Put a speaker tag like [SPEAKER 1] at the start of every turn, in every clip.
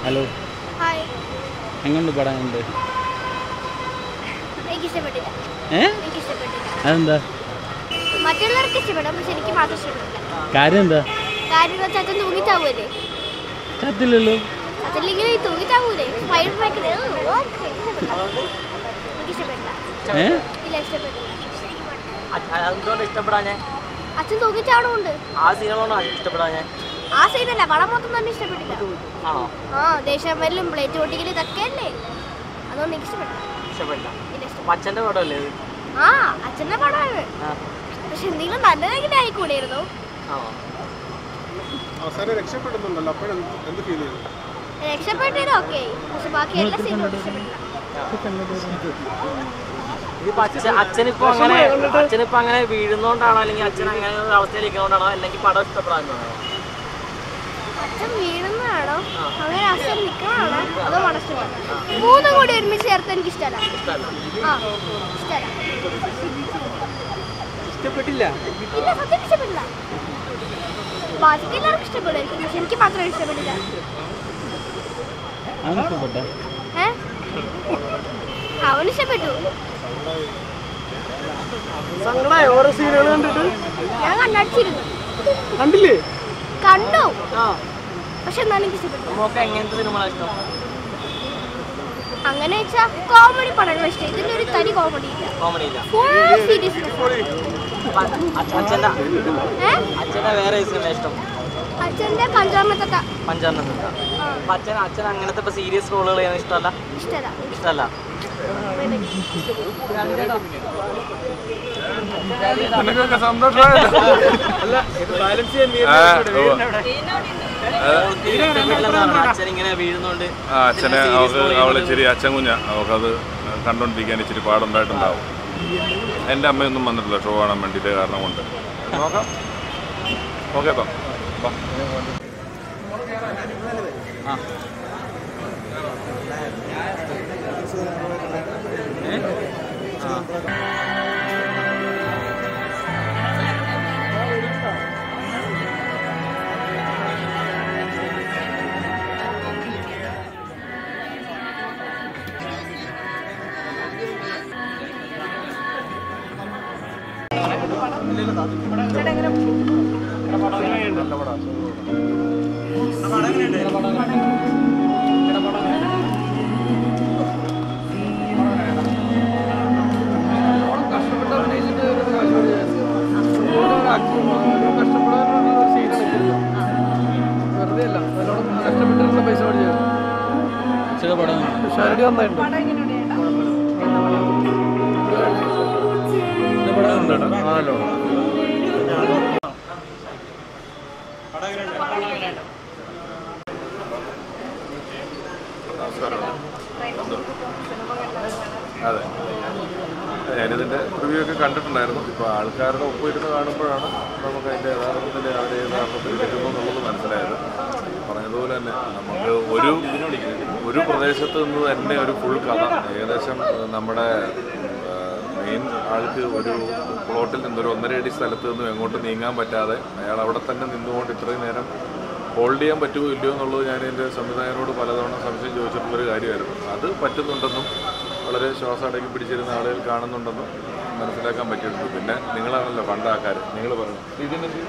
[SPEAKER 1] Hello
[SPEAKER 2] hi
[SPEAKER 1] എങ്ങനെയുണ്ട് പടം ഉണ്ട്
[SPEAKER 2] എനിക്ക് ഇഷ്ടപ്പെട്ടില്ല
[SPEAKER 1] ഏ
[SPEAKER 2] എനിക്ക് ഇഷ്ടപ്പെട്ടില്ല
[SPEAKER 1] അതെന്താ
[SPEAKER 2] മറ്റുള്ളവർക്ക് ഇഷ്ടപ്പെടും പക്ഷെ എനിക്ക് മാത്രം ഇഷ്ടപ്പെട്ടില്ല
[SPEAKER 1] കാര്യം എന്താ
[SPEAKER 2] കാര്യം എന്ന് വെച്ചാൽ അച്ഛൻ തൂങ്ങിത്താവൂലേ
[SPEAKER 1] ചത്തില്ലല്ലോ
[SPEAKER 2] അതല്ലെങ്കിൽ ഈ തൂങ്ങിത്താവൂലേ ഫയർ ഭയങ്കര എനിക്ക് ഇഷ്ടപ്പെട്ടില്ല
[SPEAKER 1] ഏ
[SPEAKER 2] ഇല്ല ഇഷ്ടപ്പെട്ടില്ല
[SPEAKER 3] എന്തുകൊണ്ട് ഇഷ്ടപ്പെടാഞ്ഞേ
[SPEAKER 2] അച്ഛൻ തൂങ്ങിച്ചാവണമുണ്ട്
[SPEAKER 3] ആ സീനുകളാണോ ഇഷ്ടപ്പെടാഞ്ഞേ
[SPEAKER 2] ആ സൈഡല്ല പടം മൊത്തം തന്നെ ഇഷ്ടപ്പെട്ടില്ല
[SPEAKER 3] ആണോ
[SPEAKER 2] ആ ദേശമല്ലും പ്ലേറ്റ് പൊട്ടിക്കലും ഇതൊക്കെ അല്ലേ അതുകൊണ്ട് എനിക്ക് ഇഷ്ടപ്പെട്ടില്ല
[SPEAKER 3] ഇഷ്ടപ്പെട്ടില്ല
[SPEAKER 2] ഇല്ല ഇഷ്ടം
[SPEAKER 3] അപ്പൊ അച്ഛൻ്റെ പടമല്ലേ ഇത്
[SPEAKER 2] ആ അച്ഛൻ്റെ പടമാണ്
[SPEAKER 3] ആ
[SPEAKER 2] പക്ഷെ എന്തെങ്കിലും നല്ലതെങ്കിലും ആയിക്കൂടായിരുന്നു
[SPEAKER 3] ആണോ
[SPEAKER 4] അവസാനം രക്ഷപ്പെടുന്നുണ്ടല്ലോ അപ്പോഴെന്ത് എന്ത് ഫീൽ ചെയ്തു
[SPEAKER 2] രക്ഷപ്പെട്ടത് ഓക്കെ പക്ഷെ ബാക്കി എല്ലാ സീനും ഇഷ്ടപ്പെട്ടില്ല
[SPEAKER 3] ഇതിപ്പോ അച്ഛൻ അച്ഛനിപ്പോ അങ്ങനെ അച്ഛനിപ്പോ അങ്ങനെ വീഴുന്നോണ്ടാണോ അല്ലെങ്കിൽ അച്ഛൻ അങ്ങനെ ഒരു അവസ്ഥയിൽ ഇരിക്കുന്നോണ്ടാണോ അല്ലെങ്കിൽ പടം ഇഷ്ടപ്പെടാനാണോ
[SPEAKER 2] അച്ഛൻ വീഴുന്നതാണോ അങ്ങനെ അച്ഛൻ നിൽക്കണതാണോ അതോ മണഷ്ടമാണ് മൂന്നും കൂടി ഒരുമിച്ച് ചേർത്ത് എനിക്ക് ഇഷ്ടമല്ല ആ ഇഷ്ടമല്ല
[SPEAKER 1] ഇഷ്ടപ്പെട്ടില്ല
[SPEAKER 2] ഇല്ല സത്യം ഇഷ്ടപ്പെട്ടില്ല ബാക്കി എല്ലാവർക്കും ഇഷ്ടപ്പെടുമായിരിക്കും പക്ഷെ എനിക്ക് മാത്രം ഇഷ്ടപ്പെട്ടില്ല
[SPEAKER 1] അവന് ഇഷ്ടപ്പെട്ട
[SPEAKER 2] ഏ അവന് ഇഷ്ടപ്പെട്ടു
[SPEAKER 4] സങ്കടമായ ഓരോ സീനുകൾ കണ്ടിട്ട്
[SPEAKER 2] ഞാൻ കണ്ടടിച്ചിരുന്നു
[SPEAKER 4] കണ്ടില്ലേ
[SPEAKER 2] കണ്ടു
[SPEAKER 3] ആ
[SPEAKER 2] പക്ഷെ എന്നാലും എനിക്ക് ഇഷ്ടപ്പെട്ടു
[SPEAKER 3] നമുക്ക് എങ്ങനത്തെ സിനിമകളാണ് ഇഷ്ടം
[SPEAKER 2] അങ്ങനെ വെച്ചാൽ കോമഡി പടങ്ങൾ ഇഷ്ടം ഇതിന്റെ ഒരു തനി കോമഡി ഇല്ല
[SPEAKER 3] കോമഡി ഇല്ല
[SPEAKER 2] ഫുൾ സീരിയസ്
[SPEAKER 3] അപ്പൊ അച്ഛ- അച്ഛൻ്റെ
[SPEAKER 2] ഏ
[SPEAKER 3] അച്ഛൻ്റെ വേറെ സിനിമ ഇഷ്ടം
[SPEAKER 2] അച്ഛന്റെ പഞ്ചാമത്തെ ത-
[SPEAKER 3] പഞ്ചാരണത്തിൻ്റെ
[SPEAKER 2] ആ,
[SPEAKER 3] അപ്പൊ അച്ഛൻ അച്ഛൻ അങ്ങനത്തെ ഇപ്പൊ സീരിയസ് റോളുകൾ ചെയ്യാൻ ഇഷ്ടമല്ല
[SPEAKER 2] ഇഷ്ടമല്ല
[SPEAKER 3] ഇഷ്ടമല്ല
[SPEAKER 4] നിനക്കൊക്കെ സന്തോഷമായല്ലോ
[SPEAKER 3] ഇഷ്ടപ്പെട്ടില്ലെന്നാണ് അച്ഛൻ ഇങ്ങനെ വീഴുന്നോണ്ട്
[SPEAKER 5] ആ അച്ഛനെ അവൾക്ക് അവളെ ഇച്ചിരി അച്ഛൻ കുഞ്ഞ അവൾക്കത് കണ്ടുകൊണ്ടിരിക്കാൻ ഇച്ചിരി പാടുണ്ടായിട്ടുണ്ടാവും എൻ്റെ അമ്മയൊന്നും വന്നിട്ടില്ല ഷോ കാണാൻ വേണ്ടിയിട്ട് കാരണം കൊണ്ട് നോക്കാം ഓക്കെ കേട്ടോ വാ.
[SPEAKER 4] വെറുതെ അല്ല നല്ലോണം കഷ്ടപ്പെട്ടിട്ടുള്ള പൈസ മേടിച്ചു
[SPEAKER 1] ചില പടം
[SPEAKER 4] ഷാരടി നന്നായിട്ടുണ്ട്
[SPEAKER 1] ചില പടം
[SPEAKER 4] ആണല്ലോ
[SPEAKER 5] അതെ ഞാനിതിൻ്റെ റിവ്യൂ ഒക്കെ കണ്ടിട്ടുണ്ടായിരുന്നു ഇപ്പോൾ ആൾക്കാരുടെ ഒപ്പം ഇരുന്ന് കാണുമ്പോഴാണ് നമുക്ക് അതിൻ്റെ യഥാർത്ഥത്തിൽ അവർ യഥാർത്ഥത്തിൽ കിട്ടുന്നു എന്നുള്ളത് മനസ്സിലായത് പറഞ്ഞതുപോലെ തന്നെ നമുക്ക് ഒരു ഒരു പ്രദേശത്ത് നിന്ന് തന്നെ ഒരു ഫുൾ കഥ ഏകദേശം ഏഹ്, നമ്മുടെ മെയിൻ ആൾക്ക് ഒരു പ്ലോട്ടിൽ നിന്ന് ഒരു ഒന്നര അടി സ്ഥലത്ത് നിന്നും എങ്ങോട്ട് നീങ്ങാൻ പറ്റാതെ അയാൾ അവിടെ തന്നെ നിന്നുകൊണ്ട് ഇത്രയും നേരം ഹോൾഡ് ചെയ്യാൻ പറ്റുമോ ഇല്ലയോ എന്നുള്ളത് ഞാൻ എൻ്റെ സംവിധായകനോട് പലതവണ സംശയം ചോദിച്ചിട്ടുള്ളൊരു കാര്യമായിരുന്നു അത് പറ്റുന്നുണ്ടെന്നും വളരെ ശ്വാസം അടക്കി പിടിച്ചിരുന്ന ആളുകൾ കാണുന്നുണ്ടെന്നും മനസ്സിലാക്കാൻ പറ്റിയിട്ടുണ്ട് പിന്നെ നിങ്ങളാണല്ലോ പണ്ടാക്കാർ നിങ്ങൾ പറഞ്ഞു ഇതിനെന്ത്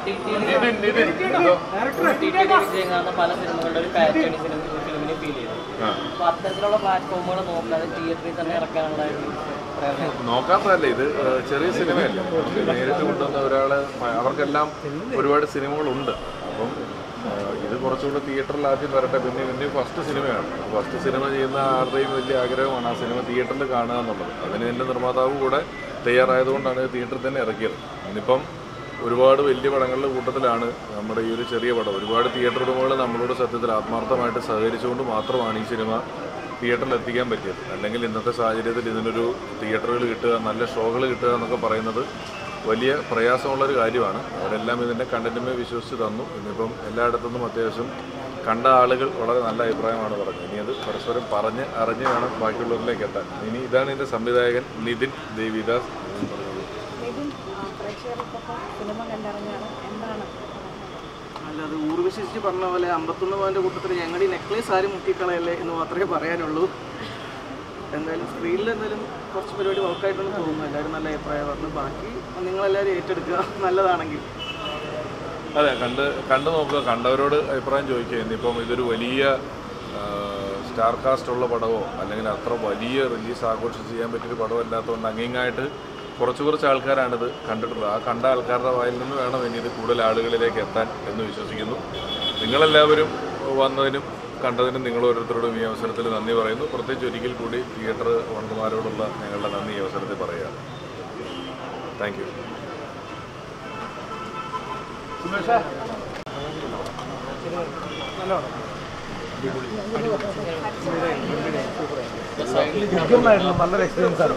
[SPEAKER 3] കാണുന്ന പല സിനിമകളുടെ ഒരു പാറ്റേൺ സിനിമ ഫിലിമിന് ഫീൽ ചെയ്തു
[SPEAKER 5] ആ
[SPEAKER 3] അപ്പൊ അത്തരത്തിലുള്ള പ്ലാറ്റ്ഫോമുകൾ നോക്കാതെ തിയേറ്ററിൽ തന്നെ ഇറക്കാനുള്ള ഒരു പ്രയത്നം
[SPEAKER 5] നോക്കാത്തതല്ല ഇത് ഏഹ്, ചെറിയ സിനിമയല്ല നമുക്ക് നേരിട്ട് കൊണ്ടുവന്ന ഒരാള് അവർക്കെല്ലാം ഒരുപാട് സിനിമകളുണ്ട് അപ്പം ഏഹ്, ഇത് കുറച്ചുകൂടെ തിയേറ്ററിൽ ആദ്യം വരട്ടെ പിന്നെ ഇതിൻ്റെ ഫസ്റ്റ് സിനിമയാണ് ഫസ്റ്റ് സിനിമ ചെയ്യുന്ന ആരുടെയും വലിയ ആഗ്രഹമാണ് ആ സിനിമ തിയേറ്ററിൽ കാണുക എന്നുള്ളത് അതിന് എൻ്റെ നിർമ്മാതാവ് കൂടെ തയ്യാറായതുകൊണ്ടാണ് ഇത് തിയേറ്ററിൽ തന്നെ ഇറക്കിയത് ഇന്നിപ്പം ഒരുപാട് വലിയ പടങ്ങളുടെ കൂട്ടത്തിലാണ് നമ്മുടെ ഈ ഒരു ചെറിയ പടം ഒരുപാട് തിയേറ്റർ ഉടമകൾ നമ്മളോട് സത്യത്തിൽ ആത്മാർത്ഥമായിട്ട് സഹകരിച്ചുകൊണ്ട് മാത്രമാണ് ഈ സിനിമ തിയേറ്ററിൽ എത്തിക്കാൻ പറ്റിയത് അല്ലെങ്കിൽ ഇന്നത്തെ സാഹചര്യത്തിൽ ഇതിനൊരു തിയേറ്ററുകൾ കിട്ടുക നല്ല ഷോകൾ കിട്ടുക എന്നൊക്കെ പറയുന്നത് വലിയ പ്രയാസമുള്ളൊരു കാര്യമാണ് അവരെല്ലാം ഇതിൻ്റെ കണ്ടന്റുമേ വിശ്വസിച്ച് തന്നു ഇന്നിപ്പം എല്ലായിടത്തുനിന്നും അത്യാവശ്യം കണ്ട ആളുകൾ വളരെ നല്ല അഭിപ്രായമാണ് പറഞ്ഞത് ഇനി അത് പരസ്പരം പറഞ്ഞ് അറിഞ്ഞ് വേണം ബാക്കിയുള്ളവരിലേക്ക് എത്താൻ ഇനി ഇതാണ് എൻ്റെ സംവിധായകൻ നിതിൻ ദേവിദാസ്
[SPEAKER 6] നിതിൻ പ്രേക്ഷകർക്കൊപ്പം സിനിമ കണ്ടിറങ്ങിയാണ് എന്താണ് അല്ലാതെ ഊർവശിച്ച് പറഞ്ഞ പോലെ അമ്പത്തൊന്ന് പവൻ്റെ കൂട്ടത്തിൽ ഞങ്ങളുടെ ഈ നെക്ലേസ് ആരും മുക്കിക്കളയല്ലേ എന്ന് മാത്രമേ പറയാനുള്ളൂ എന്തായാലും സ്ക്രീനിൽ എന്തായാലും കുറച്ച് പരിപാടി വർക്കായിട്ടെന്ന് തോന്നുന്നു എല്ലാവരും നല്ല അഭിപ്രായം പറഞ്ഞു ബാക്കി നിങ്ങളെല്ലാവരും ഏറ്റെടുക്കുക നല്ലതാണെങ്കിൽ
[SPEAKER 5] അതെ കണ്ട് കണ്ടു നോക്കുക കണ്ടവരോട് അഭിപ്രായം ചോദിക്കുക ഇന്നിപ്പം ഇതൊരു വലിയ ആ, സ്റ്റാർ കാസ്റ്റ് ഉള്ള പടമോ അല്ലെങ്കിൽ അത്ര വലിയ റിലീസ് ആഘോഷം ചെയ്യാൻ പറ്റിയൊരു പടം അല്ലാത്തതുകൊണ്ട് അങ്ങിങ്ങായിട്ട് കുറച്ച് കുറച്ച് ആൾക്കാരാണിത് കണ്ടിട്ടുള്ളത് ആ കണ്ട ആൾക്കാരുടെ വായിൽ നിന്ന് വേണം ഇനി ഇത് കൂടുതൽ ആളുകളിലേക്ക് എത്താൻ എന്ന് വിശ്വസിക്കുന്നു നിങ്ങളെല്ലാവരും വന്നതിനും കണ്ടതിനും നിങ്ങൾ ഓരോരുത്തരോടും ഈ അവസരത്തിൽ നന്ദി പറയുന്നു പ്രത്യേകിച്ച് ഒരിക്കൽ കൂടി തിയേറ്റർ ഓണർമാരോടുള്ള ഞങ്ങളുടെ നന്ദി ഈ അവസരത്തിൽ പറയുകയാണ് താങ്ക് യു
[SPEAKER 4] നല്ലൊരു എക്സ്പീരിയൻസ് ആണ്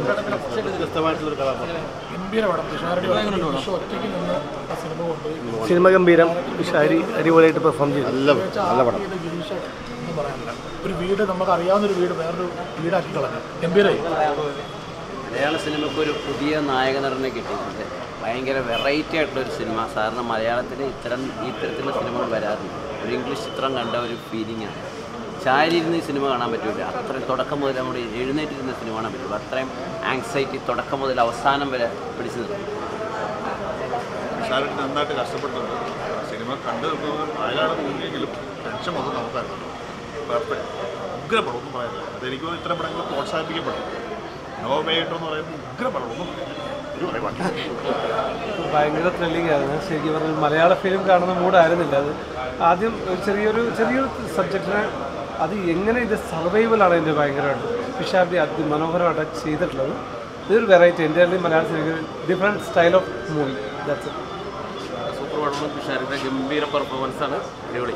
[SPEAKER 4] സിനിമ ഗംഭീരം ഷാരി അടിപൊളിയായിട്ട് പെർഫോം ചെയ്തു നല്ല നല്ല പടം
[SPEAKER 7] ഒരു വീട് നമുക്ക് അറിയാവുന്ന ഒരു വീട് വേറൊരു വീടാക്കി കളഞ്ഞു ഗംഭീരായി
[SPEAKER 8] മലയാള സിനിമയ്ക്ക് ഒരു പുതിയ നായക നടനെ കിട്ടിയിട്ടുണ്ട് ഭയങ്കര വെറൈറ്റി ആയിട്ടുള്ള ഒരു സിനിമ സാധാരണ മലയാളത്തിൽ ഇത്തരം ഈ ഇത്തരത്തിലുള്ള സിനിമകൾ വരാറില്ല ഒരു ഇംഗ്ലീഷ് ചിത്രം കണ്ട ഒരു ഫീലിംഗ് ആണ് ചാരിയിരുന്ന് ഈ സിനിമ കാണാൻ പറ്റില്ല അത്രയും തുടക്കം മുതൽ നമ്മുടെ എഴുന്നേറ്റിരുന്ന സിനിമ കാണാൻ പറ്റില്ല അത്രയും ആങ്സൈറ്റി തുടക്കം മുതൽ അവസാനം വരെ പിടിച്ചു നിൽക്കും
[SPEAKER 7] ഷാരൂഖ് നന്നായിട്ട് കഷ്ടപ്പെട്ടിട്ടുണ്ട് സിനിമ കണ്ടു നിൽക്കുന്നത് അയാളാണ് തോന്നിയെങ്കിലും ടെൻഷൻ മൊത്തം നമുക്കായിരുന്നു പെർഫെക്റ്റ് ഉഗ്ര പടം ഒന്നും പറയാനില്ല അതെനിക്ക് തോന്നുന്നു ഇത്തരം പടങ്ങൾ പ്രോത്സാഹിപ്പിക്കപ്പെടും നോ വേട്ടോ എന്ന് പറയുന്നത് ഉഗ്ര പടം ഒന്നും ഒരു പറയാൻ ബാക്കി
[SPEAKER 4] ഭയങ്കര ത്രില്ലിംഗ് ആയിരുന്നു ശരിക്കും പറഞ്ഞാൽ മലയാള ഫിലിം കാണുന്ന മൂഡായിരുന്നില്ല അത് ആദ്യം ഒരു ചെറിയൊരു ചെറിയൊരു സബ്ജക്റ്റിനെ അത് എങ്ങനെ ഇത് സർവൈവലാണ് എൻ്റെ ഭയങ്കരമായിട്ട് പിഷാബി അതിമനോഹരമായിട്ട് ചെയ്തിട്ടുള്ളത് ഇതൊരു വെറൈറ്റി എൻ്റെ മലയാള സിനിമ different style of movie that's
[SPEAKER 3] super പടമാണ് പിഷാരിൻ്റെ ഗംഭീര പെർഫോമൻസ് ആണ് അടിപൊളി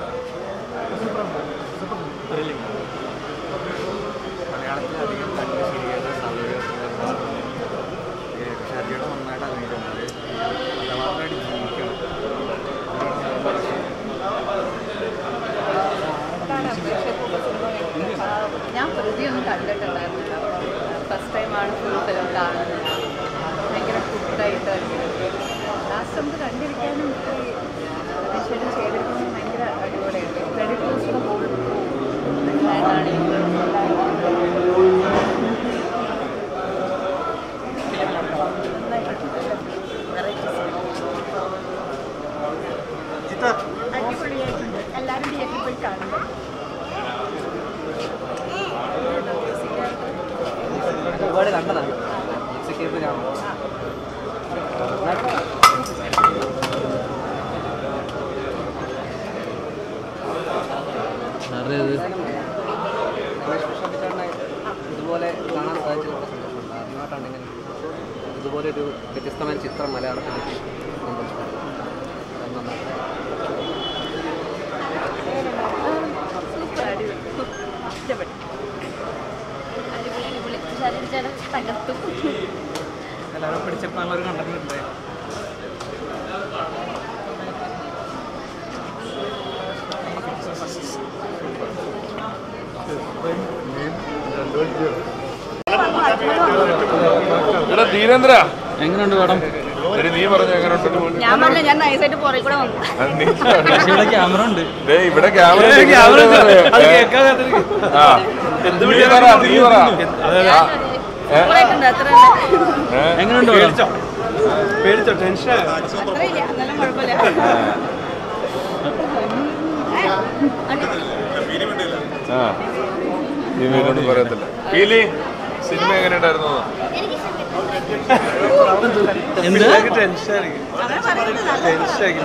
[SPEAKER 6] മലയാളത്തിലധികം കണ്ട് ശരിയായ സൗകര്യം ഷാരിയുടെ നന്നായിട്ട് അഭിനയിക്കുന്നത് കഥാപാത്രമായിട്ട് ജീവിക്കണം
[SPEAKER 9] ഞാൻ പ്രതിയൊന്നും കണ്ടിട്ടുണ്ടായിരുന്നില്ല ഫസ്റ്റ് ടൈമാണ് ഫുൾ ഫിലിം കാണുന്നത് ഭയങ്കര ഫുഡായിട്ട് ലാസ്റ്റ് നമുക്ക് കണ്ടിരിക്കാനും വിഷ്വലും ചെയ്തിരിക്കുന്നത് ഭയങ്കര അടിപൊളിയായിട്ട് റെഡി ടു ഹോൾ
[SPEAKER 2] അടിപൊളിയായിട്ടുണ്ട് എല്ലാവരും തിയേറ്ററിൽ പോയി കാണുന്നത്
[SPEAKER 6] ഒരുപാട് കണ്ടതാണ് സെക്യൂരിറ്റി കാണുന്നത് ഇതുപോലെ കാണാൻ സാധിച്ചതിൽ സന്തോഷമുണ്ട് ആദ്യമായിട്ടാണ് ഇങ്ങനെ ഇതുപോലെ ഒരു വ്യത്യസ്തമായ ചിത്രം മലയാളത്തിൽ
[SPEAKER 2] സൂപ്പർ അടിപൊളി ഇഷ്ടപ്പെട്ടു അടിപൊളി അടിപൊളി ശരീരം തകർത്തും
[SPEAKER 6] എല്ലാവരും പിടിച്ചപ്പോൾ നല്ലൊരു കണ്ടന്റ് ഉണ്ട്
[SPEAKER 5] എടാ ധീരേന്ദ്ര
[SPEAKER 1] എങ്ങനെയുണ്ട് പടം
[SPEAKER 5] എടി നീ പറഞ്ഞു എങ്ങനെയുണ്ട്
[SPEAKER 2] ഞാൻ പറഞ്ഞ ഞാൻ നൈസായിട്ട് പുറകെ കൂടെ വന്നു
[SPEAKER 1] പക്ഷേ ഇവിടെ ക്യാമറ ഉണ്ട്
[SPEAKER 5] ദേ ഇവിടെ ക്യാമറ ആ നീ പറ നീ പറ ആ, ഏ?
[SPEAKER 2] സൂപ്പറായിട്ടുണ്ട് അത്ര
[SPEAKER 5] ഏ?
[SPEAKER 1] എങ്ങനെയുണ്ട് പടം
[SPEAKER 4] പേടിച്ചോ ടെൻഷൻ
[SPEAKER 2] അത്രയില്ല എന്നാലും കുഴപ്പമില്ല
[SPEAKER 5] ആ നീ വീരോട് പറയത്തില്ല പീലി സിനിമ എങ്ങനെയുണ്ടായിരുന്നു
[SPEAKER 1] എന്ത്
[SPEAKER 4] ടെൻഷൻ ടെൻഷൻ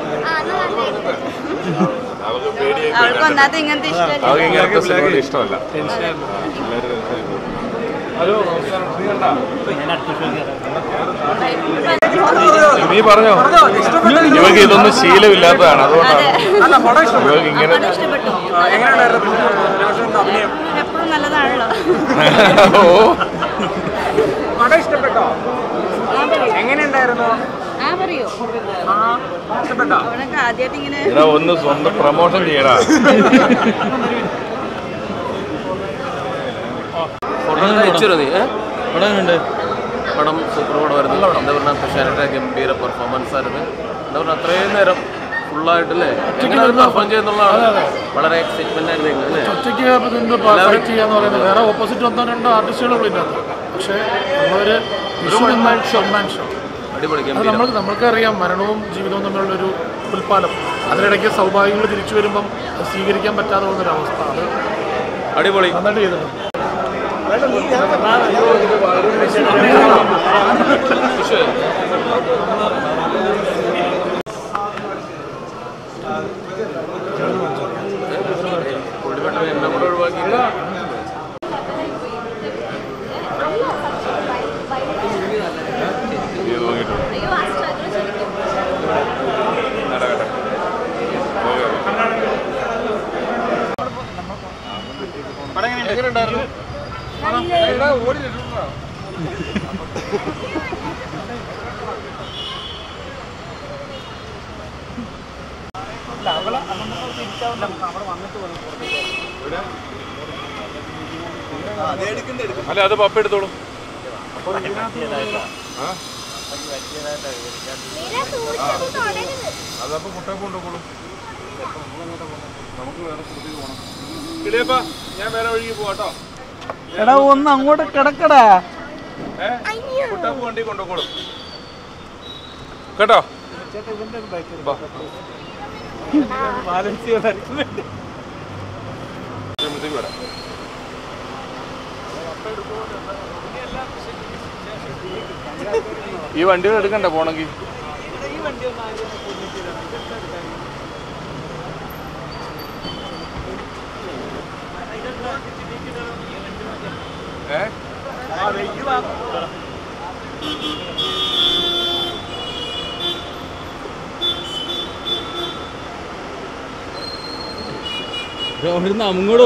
[SPEAKER 5] അവർക്ക് പേടിയായി
[SPEAKER 2] അവൾക്ക് ഒന്നാമത് ഇങ്ങനത്തെ ഇഷ്ടമല്ല
[SPEAKER 5] അവർക്ക് ഇങ്ങനത്തെ സിനിമകൾ ഇഷ്ടമല്ല
[SPEAKER 4] ടെൻഷൻ
[SPEAKER 5] എല്ലാവരും ടെൻഷൻ ഹലോ നമസ്കാരം ശ്രീകണ്ഠ നീ പറഞ്ഞോ ഇവർക്ക് ഇതൊന്നും ശീലമില്ലാത്തതാണ് അതുകൊണ്ടാണ് ഇവർക്ക് ഇങ്ങനെ
[SPEAKER 2] ഇഷ്ടപ്പെട്ടു എപ്പോഴും നല്ലതാണല്ലോ
[SPEAKER 5] ഓ
[SPEAKER 6] പടം ഇഷ്ടപ്പെട്ടോ എങ്ങനെയുണ്ടായിരുന്നു
[SPEAKER 2] ആ പറയൂ
[SPEAKER 6] ഇഷ്ടപ്പെട്ടോ
[SPEAKER 2] അവനൊക്കെ ആദ്യമായിട്ട് ഇങ്ങനെ
[SPEAKER 5] എടാ ഒന്ന് സ്വന്തം പ്രൊമോഷൻ ചെയ്യടാ
[SPEAKER 3] ഫോട്ടോ അയച്ചു നീ ഏ?
[SPEAKER 1] പടം എങ്ങനെയുണ്ട്
[SPEAKER 3] പടം സൂപ്പർ പടമായിരുന്നു എന്താ പറഞ്ഞാൽ തുഷാരിയുടെ ഗംഭീര പെർഫോമൻസ് ആയിരുന്നു എന്താ പറഞ്ഞാൽ അത്രയും നേരം
[SPEAKER 5] ഫുള്ളായിട്ടല്ലേ എങ്ങനെ പെർഫോം ചെയ്യുന്നുള്ളതാണ് വളരെ എക്സൈറ്റ്മെന്റ് ആയിരുന്നു അല്ലേ
[SPEAKER 10] ഒറ്റയ്ക്ക് ഇതിന്റെ ഫൈറ്റ് ചെയ്യാന്ന് പറയുന്നത് വേറെ ഓപ്പോസിറ്റ് ഒന്നോ രണ്ടോ ആർട്ടിസ്റ്റുകളുള്ളൂ ഇതിനകത്ത് പക്ഷേ നമ്മളൊരു വൺ ഷോ
[SPEAKER 5] അടിപൊളി
[SPEAKER 10] അത്
[SPEAKER 5] ഗംഭീരം
[SPEAKER 10] നമ്മൾ നമ്മൾക്കറിയാം മരണവും ജീവിതവും തമ്മിലുള്ളൊരു ഉൽപ്പാദം അതിനിടയ്ക്ക് സൗഭാഗ്യങ്ങൾ തിരിച്ചു വരുമ്പം അത് സ്വീകരിക്കാൻ പറ്റാതെ പോകുന്നൊരു അവസ്ഥ അത്
[SPEAKER 5] അടിപൊളി
[SPEAKER 10] നന്നായിട്ട് ചെയ്തിട്ടുണ്ട്
[SPEAKER 5] പൊടിപെട്ടെന്ന് എന്നെ കൂടെ ഒഴിവാക്കിയില്ല ഇത് നോക്കിയിട്ടുണ്ട് നടക്കട്ടെ ഓക്കെ എങ്ങനെയുണ്ടായിരുന്നു ഓടിയിട്ടുണ്ടോ അല്ല അത് പപ്പ എടുത്തോളൂ ആ? അതപ്പോ മുട്ട കൊണ്ടുപോകുള്ളൂ നമുക്ക് വേറെ സ്ഥലത്തേക്ക് പോകണം കിളിയപ്പ ഞാൻ വേറെ വഴിക്ക് പോവാട്ടോ
[SPEAKER 1] എടാ ഒന്ന് അങ്ങോട്ട് കിടക്കടാ
[SPEAKER 5] ഏ മുട്ടപ്പ് വണ്ടി കൊണ്ടുപോകുള്ളൂ കേട്ടോ ബാ. വരുമ്പോഴത്തേക്ക് വരാം ഈ വണ്ടികൾ എടുക്കണ്ടേ പോണെങ്കിൽ ഏ
[SPEAKER 1] ഇവിടുന്ന് അങ്ങോട്ടോ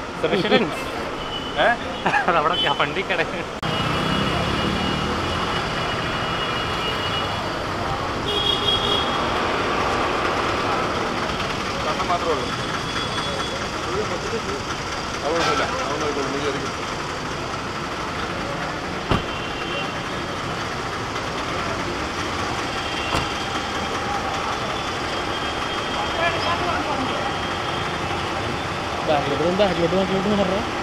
[SPEAKER 5] ഏ
[SPEAKER 3] നമ്മുടെ വണ്ടി കിടക്കുന്നു
[SPEAKER 5] കണ്ണം മാത്രമേ ഉള്ളൂ അത് കുഴപ്പമില്ല അത് നോക്കിക്കോളൂ നീ കയറിക്കോ.
[SPEAKER 1] ബാക്കിലോട്ട് ബാക്കിലോട്ട് ബാക്കിലോട്ട് പറഞ്ഞ